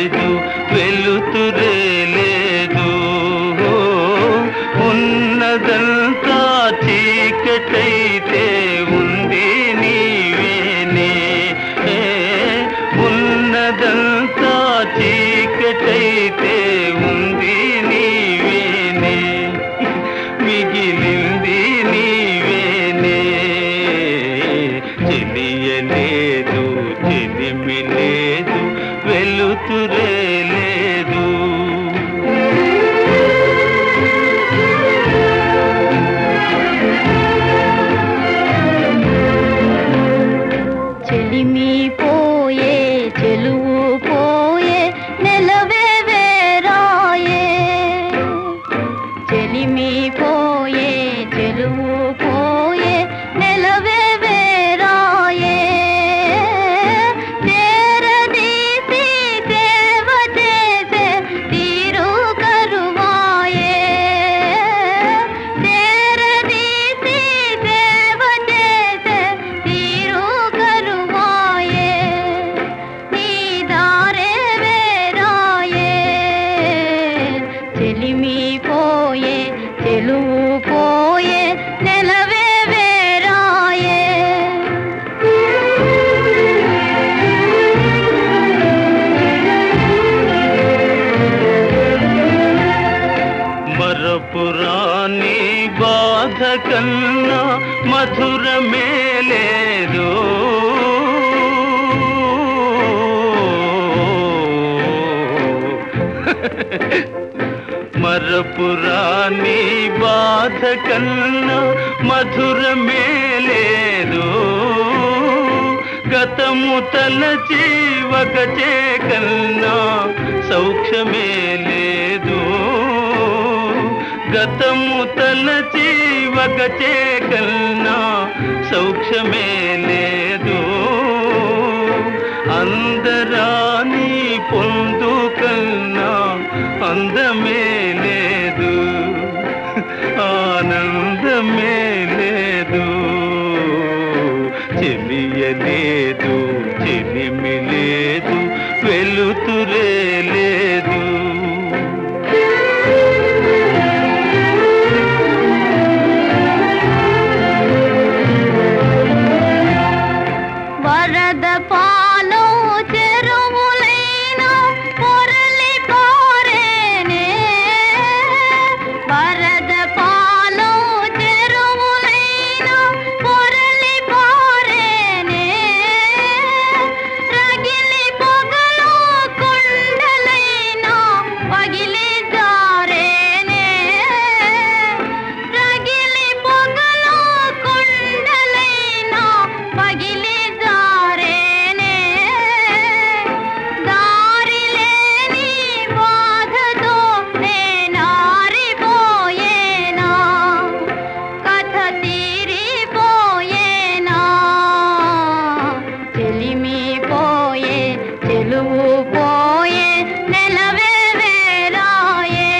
లేదు వెలుతురే లేదు ఉన్నదంతా చీకటైతే ఉంది నీవేనే ఉన్నదంతా చీకటైతే ఉంది నీవేనే మిగిలింది నీవేనే తెలియలేదు తెలిమి లేదు వెలుతురే లేదు చెలిమి పోయే చెలువు పోయే నెలవే వేరాయే చెలిమి పోయే చెలువు పోయే నెలవే వేరాయే చేరదీసి దేవ చేసే తీరు కరువాయే చేరదీసి దేవ చేసే తీరు కరువాయే నీ దారే వేరాయే చెలిమి పోయే చెలువు పోయే నెలవే వేరాయే మరపురాని బాధ కన్నా మధురమే లేదు మరపురాని బాధ కన్నా మధురమే లేదు గతము తలచి వగచే కన్నా సౌఖ్యమే లేదు గతము తలచి వగచే కన్నా సౌఖ్యమే లేదు అందరాని పొందు కన్నా అందమే లేదు ఆనందమే లేదు చెలియలేదు చెలిమి లేదు వెలుతురే లేదు వరద పాలు చెరువులైన పొరలి పారేనే వరద పాలు చెరువులైన పొరలి పారేనే రగిలి పొగలు కుండలైన పగిలి జారేనే రగిలి పొగలు కుండలైన పగిలి జారేనే దారి లేని బాధతో నేనారిపోయేనా కథ తీరిపోయేనా చెలిమి పోయే చెలువు పోయే నెలవే వేరాయే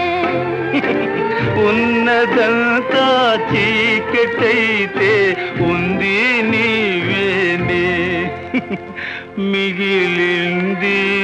ఉన్నదంతా చీకటైతే ఉంది నీవేనే మిగిలింది